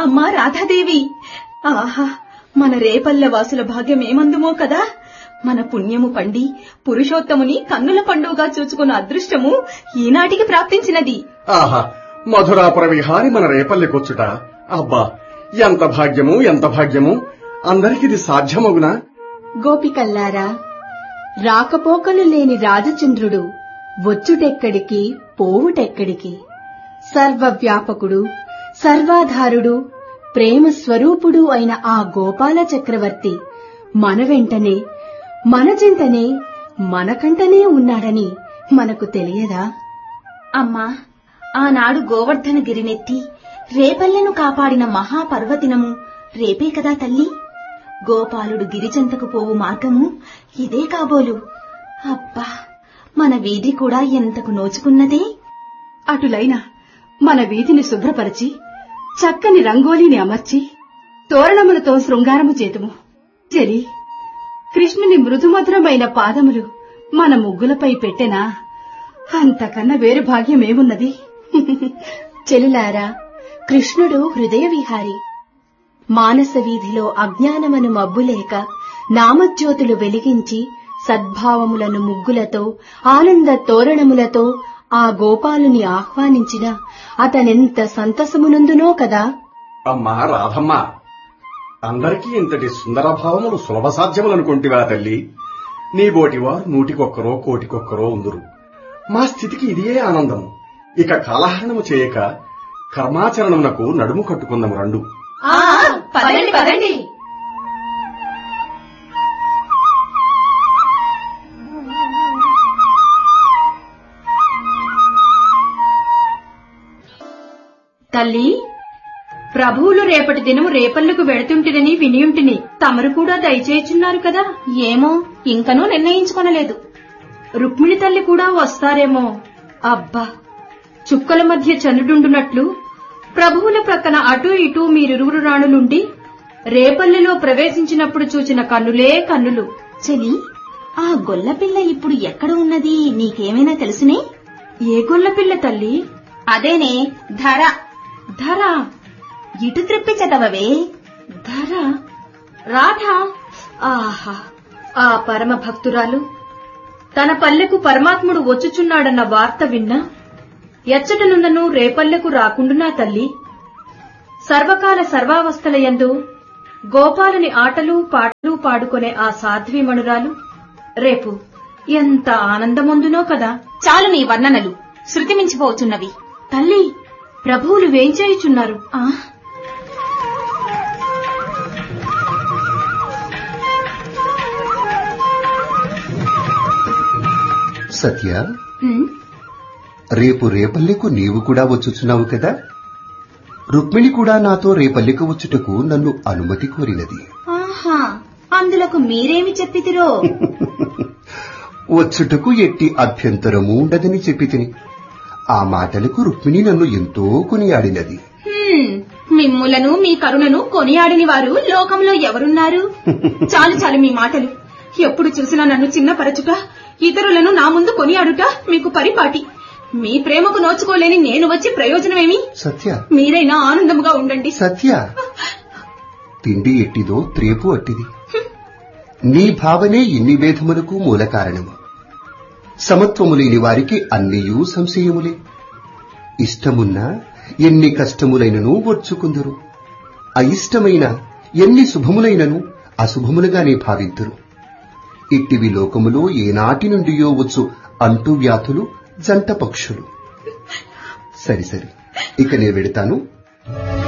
అమ్మా రాధాదేవి ఆహా మన రేపల్ల వాసుల భాగ్యం ఏమందుమో కదా మన పుణ్యము పండి పురుషోత్తముని కన్నుల పండుగగా చూచుకున్న అదృష్టము ఈనాటికి ప్రాప్తించినది ఆహా మధురాపుర విహారి మన రేపల్లెకొచ్చుట అబ్బా ఎంత భాగ్యము ఎంత భాగ్యము అందరికిది సాధ్యమగునా గోపికల్లారా రాకపోకలు లేని రాజచంద్రుడు వచ్చుటెక్కడికి పోవుటెక్కడికి సర్వవ్యాపకుడు సర్వాధారుడు ప్రేమ స్వరూపుడు అయిన ఆ గోపాల చక్రవర్తి మన వెంటనే మన జంటనే మనకంటనే ఉన్నాడని మనకు తెలియదా అమ్మా ఆనాడు గోవర్ధన గిరినెత్తి రేపల్లెను కాపాడిన మహాపర్వదినము రేపే కదా తల్లి గోపాలుడు గిరిజంతకు పోవు మార్గము ఇదే కాబోలు అబ్బా మన వీధి కూడా ఎంతకు నోచుకున్నదే అటులైన మన వీధిని శుభ్రపరిచి చక్కని రంగోలీని అమర్చి తోరణములతో శృంగారము చేతుము చెలి కృష్ణుని మృదుమధురమైన పాదములు మన ముగ్గులపై పెట్టెనా అంతకన్నా వేరు భాగ్యమేమున్నది చెలులారా కృష్ణుడు హృదయ విహారి మానస వీధిలో అజ్ఞానమను మబ్బులేక నామజ్యోతులు వెలిగించి సద్భావములను ముగ్గులతో ఆనంద తోరణములతో ఆ గోపాలుని ఆహ్వానించిన అతనెంత సంతసమునందునో కదా అమ్మా రాధమ్మ అందరికీ ఇంతటి సుందర భావములు సులభ సాధ్యములనుకుంటివా తల్లి నీ బోటివారు నూటికొక్కరో కోటికొక్కరో ఉందురు మా స్థితికి ఇదియే ఆనందము ఇక కాలహరణము చేయక కర్మాచరణమునకు నడుము కట్టుకుందాము రండు పదండి పదండి తల్లి ప్రభువులు రేపటి దినము రేపల్లకు వెడుతుంటిరని వినియుంటిని తమరు కూడా దయచేయుచున్నారు కదా ఏమో ఇంకనూ నిర్ణయించుకొనలేదు రుక్మిణి తల్లి కూడా వస్తారేమో అబ్బా చుక్కల మధ్య చంద్రుడుండునట్లు ప్రభువుల ప్రక్కన అటూ ఇటూ మీరిరువురు రాణులుండి రేపల్లెలో ప్రవేశించినప్పుడు చూచిన కన్నులే కన్నులు చెలి ఆ గొల్లపిల్ల ఇప్పుడు ఎక్కడ ఉన్నది నీకేమైనా తెలుసునే ఏ గొల్లపిల్ల తల్లి అదేనే ధర ధర ఇటు త్రిప్పి చదవవే ధర రాధ ఆహా ఆ పరమ భక్తురాలు తన పల్లెకు పరమాత్ముడు వచ్చుచున్నాడన్న వార్త విన్నా ఎచ్చటనున్నను రేపల్లెకు రాకుండునా తల్లి సర్వకాల సర్వావస్థలయందు గోపాలుని ఆటలు పాటలు పాడుకునే ఆ సాధ్వీమణురాలు రేపు ఎంత ఆనందముందునో కదా చాలు నీ వర్ణనలు శృతి మించిపోతున్నవి తల్లి ప్రభువులు వేంచేయుచున్నారు ఆ సత్య ఉమ్, రేపు రేపల్లెకు నీవు కూడా వచ్చుచున్నావు కదా రుక్మిణి కూడా నాతో రేపల్లెకు వచ్చుటకు నన్ను అనుమతి కోరినది ఆహా అందులకు మీరేమి చెప్పితిరో వచ్చుటకు ఎట్టి అభ్యంతరము ఉండదని చెప్పి తిని ఆ మాటలకు రుక్మిణి నన్ను ఎంతో కొనియాడినది హ్మ్, మిమ్ములను మీ కరుణను కొనియాడిని వారు లోకంలో ఎవరున్నారు చాలు చాలు మీ మాటలు ఎప్పుడు చూసినా నన్ను చిన్నపరచుట ఇతరులను నా ముందు కొనియాడుట మీకు పరిపాటి మీ ప్రేమకు నోచుకోలేని నేను వచ్చి ప్రయోజనమేమి సత్య మీరైనా ఆనందముగా ఉండండి సత్య తిండి ఎట్టిదో త్రేపు అట్టిది నీ భావనే ఇన్ని భేదములకు మూల కారణము సమత్వము లేని వారికి అన్నియూ సంశయములే ఇష్టమున్నా ఎన్ని కష్టములైనను ఓర్చుకుందురు అయిష్టమైన ఎన్ని శుభములైనను అశుభములుగానే భావింతురు ఇట్టివి లోకములో ఏనాటి నుండియో వచ్చు అంటు వ్యాధులు జంట పక్షులు సరి సరి ఇక నే వెడతాను